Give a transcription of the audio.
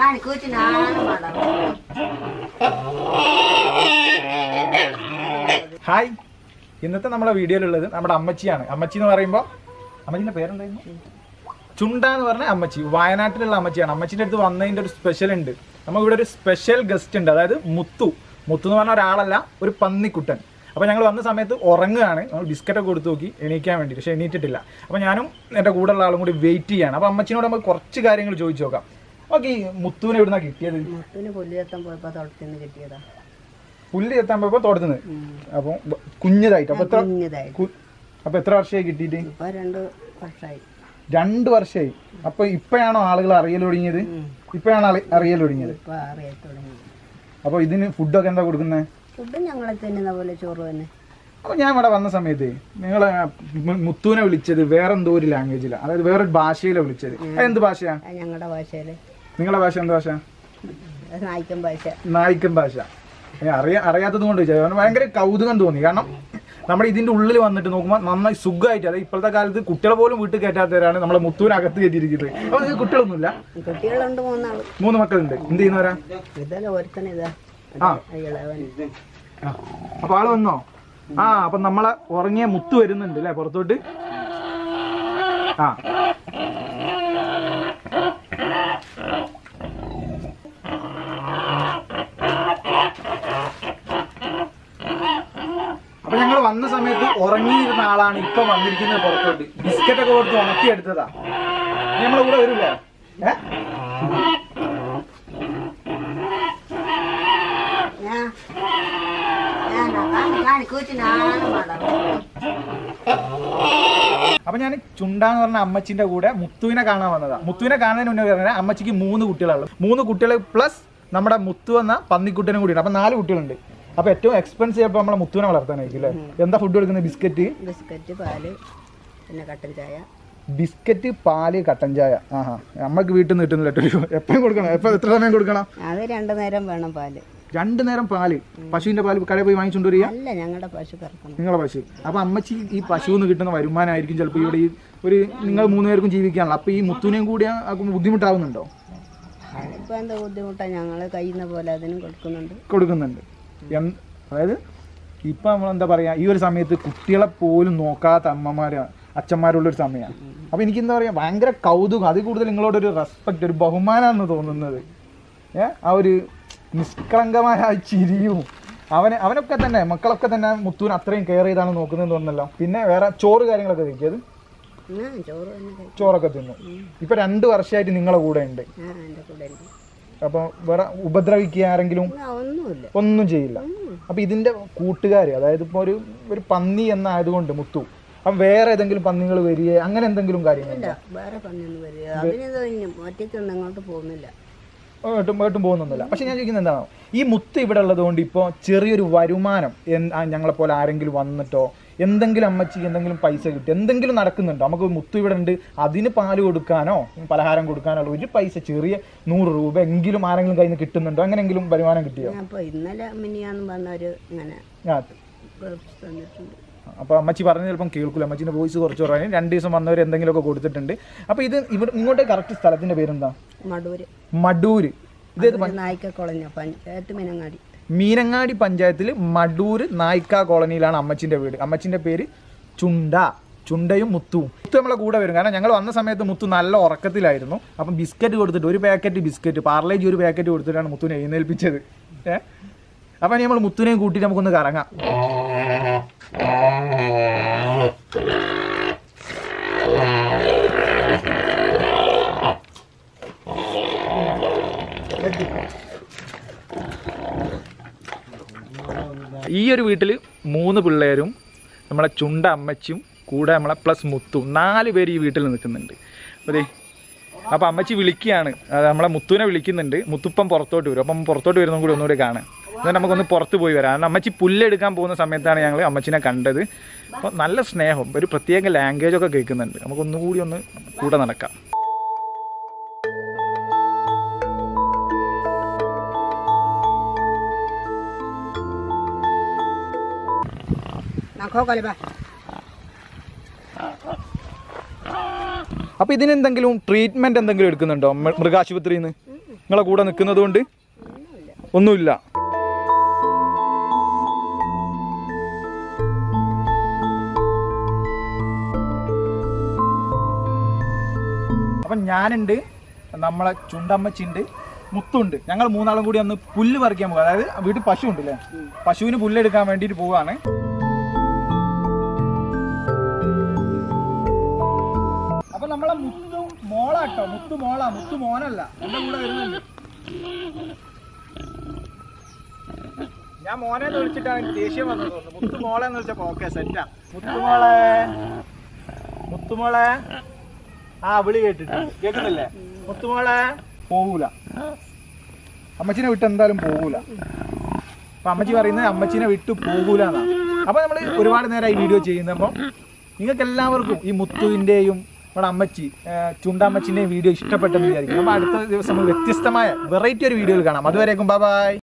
ನಾನು ಕೂತಿ ನಾನು ಮಾಡೋದು ഹായ് ഇന്നത്തെ നമ്മുടെ വീഡിയോയിലുള്ളത് നമ്മുടെ അമ്മച്ചിയാണ് അമ്മച്ചി എന്ന് പറയുമ്പോൾ അമ്മച്ചിന്റെ പേരെന്തായിരുന്നു ചുണ്ട എന്ന് പറഞ്ഞ അമ്മച്ചി വയനാട്ടിലുള്ള അമ്മച്ചിയാണ് അമ്മച്ചിന്റെ അടുത്ത് വന്നതിന്റെ ഒരു സ്പെഷ്യൽ ഉണ്ട് നമുക്ക് ഇവിടെ ഒരു സ്പെഷ്യൽ ഗസ്റ്റ് ഉണ്ട് അതായത് മുത്തു മുത്തു എന്ന് പറഞ്ഞ ഒരാളല്ല ഒരു പന്നിക്കുട്ടൻ അപ്പോൾ ഞങ്ങൾ വന്ന സമയത്ത് ഉറങ്ങുകയാണ് നമ്മൾ ബിസ്ക്കറ്റൊക്കെ കൊടുത്തു നോക്കി എണീക്കാൻ വേണ്ടി പക്ഷേ എണീറ്റിട്ടില്ല അപ്പോൾ ഞാനും എൻ്റെ കൂടെയുള്ള ആളും കൂടി വെയിറ്റ് ചെയ്യാണ് അപ്പോൾ അമ്മച്ചിനോട് നമുക്ക് കുറച്ച് കാര്യങ്ങൾ ചോദിച്ചു നോക്കാം ഓക്കെ ഈ മുത്തുവിനെ എവിടുന്നാണ് കിട്ടിയത് മുത്തിന് പുല്ല് ചെത്താൻ പോയപ്പോ തൊടത്തിന്ന് കിട്ടിയതാ പുല്ല് എത്താൻ പോയപ്പോൾ തോട്ടത്തുനിന്ന് അപ്പോൾ കുഞ്ഞതായിട്ട് അപ്പോൾ എത്ര കുഞ്ഞതായി കു- അപ്പൊ എത്ര വർഷമായി കിട്ടിയിട്ട് ഇപ്പൊ രണ്ട് വർഷമായി രണ്ട് വർഷമായി അപ്പൊ ഇപ്പഴാണോ ആളുകൾ അറിയൽ തുടങ്ങിയത് ഇപ്പഴാണ് ആള് അറിയൽ തുടങ്ങിയത് ഇപ്പൊ അറിയാൻ തുടങ്ങി അപ്പൊ ഇതിന് ഫുഡൊക്കെ എന്താ കൊടുക്കുന്നത് ഫുഡ് ഞങ്ങളെ തിന്നുന്ന പോലെ ചോറ് തന്നെ അപ്പൊ ഞാൻ ഇവിടെ വന്ന സമയത്ത് നിങ്ങളെ മു- മുത്തുവിനെ വിളിച്ചത് വേറെന്തോ ഒരു ലാംഗ്വേജിലാണ് അതായത് വേറൊരു ഭാഷയിലാണ് വിളിച്ചത് അതെന്ത് ഭാഷയാ അത് ഞങ്ങളുടെ ഭാഷയില് നിങ്ങളെ ഭാഷ എന്ത് ഭാഷ അത് നായിക്കൻ ഭാഷ നായിക്കൻ ഭാഷ ഏ, അറിയാ അറിയാത്തത് കൊണ്ട് ചോദിച്ചത് കാരണം ഭയങ്കര കൗതുകം തോന്നി കാരണം നമ്മുടെ ഇതിന്റെ ഉള്ളിൽ വന്നിട്ട് നോക്കുമ്പോൾ നന്നായി സുഖമായിട്ട് അതായത് ഇപ്പോഴത്തെ കാലത്ത് കുട്ടികളെ പോലും വീട്ടിൽ കയറ്റാത്തവരാണ് നമ്മളെ മുത്തുവിനകത്ത് കയറ്റിയിരിക്കുന്നത് അപ്പൊ നിങ്ങൾക്ക് കുട്ടികളൊന്നുമില്ല കുട്ടികളുണ്ട് മൂന്നാള് മൂന്ന് മക്കളുണ്ട് എന്ത് ചെയ്യുന്നവരാ ഇതല്ല ഒരുത്തൻ ഇതാ ആ. ഇളവൻ ആ. അപ്പൊ ആള് വന്നോ ആ അപ്പൊ നമ്മളെ ഉറങ്ങിയ മുത്ത് വരുന്നുണ്ട് അല്ലെ പുറത്തോട്ട് ആ അപ്പൊ ഞങ്ങൾ വന്ന സമയത്ത് ഉറങ്ങിയിരുന്ന ആളാണ് ഇപ്പൊ വന്നിരിക്കുന്നത് പുറത്തോട്ട് ബിസ്ക്കറ്റ് ഒക്കെ കൊടുത്ത് ഉണക്കിയെടുത്തതാ ഇനി നമ്മളെ കൂടെ വരില്ലേ ഏഹ് ഞാൻ ഞാൻ ഞാൻ കൂത്തി ನಾನು ಮಾಡೋದು അപ്പൊ ഞാൻ ചുണ്ടാന്ന് പറഞ്ഞ അമ്മച്ചിന്റെ കൂടെ മുത്തുവിനെ കാണാൻ വന്നതാ മുത്തുവിനെ കാണുന്നതിന് മുന്നേ പറഞ്ഞാൽ അമ്മച്ചിക്ക് മൂന്ന് കുട്ടികളുള്ളത് മൂന്ന് കുട്ടികൾ പ്ലസ് നമ്മുടെ മുത്തു എന്ന പന്നിക്കുട്ടനും കൂടിയാണ് അപ്പൊ നാല് കുട്ടികളുണ്ട് അപ്പൊ ഏറ്റവും എക്സ്പെൻസീവ് ചിലപ്പോൾ നമ്മളെ മുത്തുവിനെ വളർത്താനായിരിക്കും അല്ലേ എന്താ ഫുഡ് കൊടുക്കുന്നത് ബിസ്ക്കറ്റ് ബിസ്ക്കറ്റ് പാല് പിന്നെ കട്ടൻ ചായ ബിസ്ക്കറ്റ് പാല് കട്ടൻ ചായ ആഹാ നമ്മൾക്ക് വീട്ടിൽ നിന്ന് കിട്ടുന്നില്ല കേട്ടോ എപ്പോഴും കൊടുക്കണം എപ്പോ എത്ര സമയം കൊടുക്കണം അത് രണ്ടു നേരം വേണം പാല് രണ്ടു നേരം പാല് പശുവിന്റെ പാല് കടയിൽ പോയി വാങ്ങിച്ചുകൊണ്ട് വരിക അല്ല ഞങ്ങളുടെ പശു കറക്കണം നിങ്ങളെ പശു അപ്പൊ അമ്മച്ചി ഈ പശുവിൽ നിന്ന് കിട്ടുന്ന വരുമാനമായിരിക്കും ചിലപ്പോൾ ഇവിടെ ഈ ഒരു നിങ്ങൾ മൂന്ന് പേർക്കും ജീവിക്കാനുള്ള അപ്പൊ ഈ മുത്തുവിനെയും കൂടി ആക്കുമ്പോൾ ബുദ്ധിമുട്ടാവുന്നുണ്ടോ അതിപ്പോ എന്താ ബുദ്ധിമുട്ടാ ഞങ്ങള് കഴിയുന്ന പോലെ അതിനും കൊടുക്കുന്നുണ്ട് കൊടുക്കുന്നുണ്ട് എന്ത് അതായത് ഇപ്പം നമ്മൾ എന്താ പറയുക ഈ ഒരു സമയത്ത് കുട്ടികളെ പോലും നോക്കാത്ത അമ്മമാര് അച്ഛന്മാരുള്ളൊരു സമയമാണ് അപ്പം എനിക്ക് എന്താ പറയുക ഭയങ്കര കൗതുകം അതിൽ കൂടുതൽ നിങ്ങളോടൊരു റെസ്പെക്റ്റ് ഒരു ബഹുമാനമാണെന്ന് തോന്നുന്നത് ഏ ആ ഒരു നിഷ്കളങ്കമായ ആ ചിരിയും അവനെ അവനൊക്കെ തന്നെ മക്കളൊക്കെ തന്നെ മുത്തൂന് അത്രയും കെയർ ചെയ്താണ് നോക്കുന്നതെന്ന് തോന്നുന്നല്ലോ പിന്നെ വേറെ ചോറ് കാര്യങ്ങളൊക്കെ കഴിക്കിയത് ആ ചോറ് തന്നെ കഴിക്കും ചോറൊക്കെ തിന്നു ഇപ്പം രണ്ട് വർഷമായിട്ട് നിങ്ങളെ കൂടെ ഉണ്ട് ആ എൻ്റെ കൂടെ ഉണ്ട് അപ്പോൾ വേറെ ഉപദ്രവിക്കുക ആരെങ്കിലും ആ, ഒന്നുമില്ല ഒന്നും ചെയ്യില്ല അപ്പൊ ഇതിന്റെ കൂട്ടുകാർ അതായത് ഇപ്പൊ ഒരു ഒരു പന്നി എന്നായതുകൊണ്ട് മുത്തു അപ്പം വേറെ ഏതെങ്കിലും പന്നികൾ വരിക അങ്ങനെ എന്തെങ്കിലും കാര്യങ്ങളുണ്ടോ ഇല്ല വേറെ പണിയൊന്നും വരിക അതിനിത് ഒറ്റയ്ക്കൊന്നും അങ്ങോട്ട് പോകുന്നില്ല ഏട്ടും ഏട്ടും പോകുന്നൊന്നുമില്ല പക്ഷെ ഞാൻ ചോദിക്കുന്നത് എന്താണോ ഈ മുത്ത് ഇവിടെ ഉള്ളത് കൊണ്ട് ഇപ്പോൾ ചെറിയൊരു വരുമാനം എൻ- ആ ഞങ്ങളെ പോലെ ആരെങ്കിലും വന്നിട്ടോ എന്തെങ്കിലും അമ്മച്ചിക്ക് എന്തെങ്കിലും പൈസ കിട്ടി എന്തെങ്കിലും നടക്കുന്നുണ്ടോ നമുക്ക് മുത്ത് ഇവിടെ ഉണ്ട് അതിന് പാല് കൊടുക്കാനോ പലഹാരം കൊടുക്കാനോ ഉള്ള ഒരു പൈസ ചെറിയ നൂറ് രൂപ എങ്കിലും ആരെങ്കിലും കയ്യിൽ നിന്ന് കിട്ടുന്നുണ്ടോ അങ്ങനെയെങ്കിലും വരുമാനം കിട്ടിയോ ഞാൻ അപ്പോൾ ഇന്നലെ മിനിയാന്ന് വന്നവര് ഇങ്ങനെ ആ ഗൾഫ് തന്നിട്ടുണ്ട് അപ്പോൾ അമ്മച്ചി പറഞ്ഞ ചിലപ്പം കേൾക്കില്ല അമ്മച്ചിൻ്റെ വോയിസ് കുറച്ച് കുറവാണ് രണ്ട് ദിവസം വന്നവർ എന്തെങ്കിലുമൊക്കെ കൊടുത്തിട്ടുണ്ട് അപ്പോൾ ഇത് ഇവിടെ ഇങ്ങോട്ട് കറക്റ്റ് സ്ഥലത്തിൻ്റെ പേരെന്താ മടൂര് മടൂര് ഇത് ഏത് മടൂര് നായിക്കക്കുളഞ്ഞ പഞ്ചായത്ത് മീനങ്ങാടി മീനങ്ങാടി പഞ്ചായത്തിൽ മടൂര് നായിക്ക കോളനിയിലാണ് അമ്മച്ചിൻ്റെ വീട് അമ്മച്ചിൻ്റെ പേര് ചുണ്ട ചുണ്ടയും മുത്തുവും മുത്തു നമ്മളെ കൂടെ വരും കാരണം ഞങ്ങൾ വന്ന സമയത്ത് മുത്തു നല്ല ഉറക്കത്തിലായിരുന്നു അപ്പം ബിസ്ക്കറ്റ് കൊടുത്തിട്ട് ഒരു പാക്കറ്റ് ബിസ്ക്കറ്റ് പാർലേജ് ഒരു പാക്കറ്റ് കൊടുത്തിട്ടാണ് മുത്തുവിനെ എഴുന്നേൽപ്പിച്ചത് ഏ അപ്പം നമ്മൾ മുത്തുവിനെയും കൂട്ടിയിട്ട് നമുക്കൊന്ന് കറങ്ങാം ഈ ഒരു വീട്ടിൽ മൂന്ന് പിള്ളേരും നമ്മളെ ചുണ്ട അമ്മച്ചും കൂടെ നമ്മളെ പ്ലസ് മുത്തും നാല് പേര് ഈ വീട്ടിൽ നിൽക്കുന്നുണ്ട് അതെ അപ്പോൾ അമ്മച്ചി വിളിക്കുകയാണ് അത് നമ്മളെ മുത്തുവിനെ വിളിക്കുന്നുണ്ട് മുത്തുപ്പം പുറത്തോട്ട് വരും അപ്പം പുറത്തോട്ട് വരുന്നതും കൂടി ഒന്നുകൂടി കാണാം എന്നാൽ നമുക്കൊന്ന് പുറത്ത് പോയി വരാം കാരണം അമ്മച്ചി പുല്ലെടുക്കാൻ പോകുന്ന സമയത്താണ് ഞങ്ങൾ അമ്മച്ചിനെ കണ്ടത് അപ്പോൾ നല്ല സ്നേഹം ഒരു പ്രത്യേക ലാംഗ്വേജ് ഒക്കെ കേൾക്കുന്നുണ്ട് നമുക്കൊന്നുകൂടി ഒന്ന് കൂടെ നടക്കാം നമുക്ക് നോക്കാലേ ബാ അപ്പോൾ ഇതിനെന്തെങ്കിലും ട്രീറ്റ്മെൻറ്റ് എന്തെങ്കിലും എടുക്കുന്നുണ്ടോ മൃ- മൃഗാശുപത്രിയിൽ നിന്ന് നിങ്ങളെ കൂടെ നിൽക്കുന്നത് കൊണ്ട് ഒന്നുമില്ല അപ്പം ഞാനുണ്ട് നമ്മളെ ചുണ്ടമ്മച്ചിണ്ട് മുത്തുണ്ട് ഞങ്ങൾ മൂന്നാളും കൂടി ഒന്ന് പുല്ല് പറിക്കാൻ പോകുക അതായത് വീട്ടിൽ പശു ഉണ്ട് അല്ലേ പശുവിന് പുല്ലെടുക്കാൻ വേണ്ടിയിട്ട് പോവാണ് അപ്പൊ നമ്മളെ മുത്തു മോളാട്ടോ മുത്തു മോളാ മുത്തു മോനല്ല എന്റെ കൂടെ വരുന്നുണ്ട് ഞാൻ മോനെ എന്ന് വിളിച്ചിട്ടാണ് എനിക്ക് ദേഷ്യം വന്നത് തോന്നുന്നു മുത്തു മോളെ എന്ന് വിളിച്ചപ്പോ ഓക്കെ സെറ്റാ മുത്തുമോളെ മുത്തുമോളെ ആ വിളി കേട്ടിട്ട് കേൾക്കുന്നില്ലേ മുത്തുമോളെ പോകൂല അമ്മച്ചിനെ വിട്ട് എന്തായാലും പോകൂല അപ്പൊ അമ്മച്ചി പറയുന്നത് അമ്മച്ചിനെ വിട്ട് പോകൂല എന്നാ അപ്പൊ നമ്മൾ ഒരുപാട് നേരം ഈ വീഡിയോ ചെയ്യുന്നപ്പോൾ നിങ്ങൾക്ക് എല്ലാവർക്കും ഈ മുത്തുവിന്റെയും നമ്മുടെ അമ്മച്ചി ഏർ ചുണ്ടമ്മച്ചിന്റെയും വീഡിയോ ഇഷ്ടപ്പെട്ടെന്ന് വിചാരിക്കും അപ്പൊ അടുത്ത ദിവസം നമ്മൾ വ്യത്യസ്തമായ വെറൈറ്റി ഒരു വീഡിയോയിൽ കാണാം അതുവരേക്കും ബൈ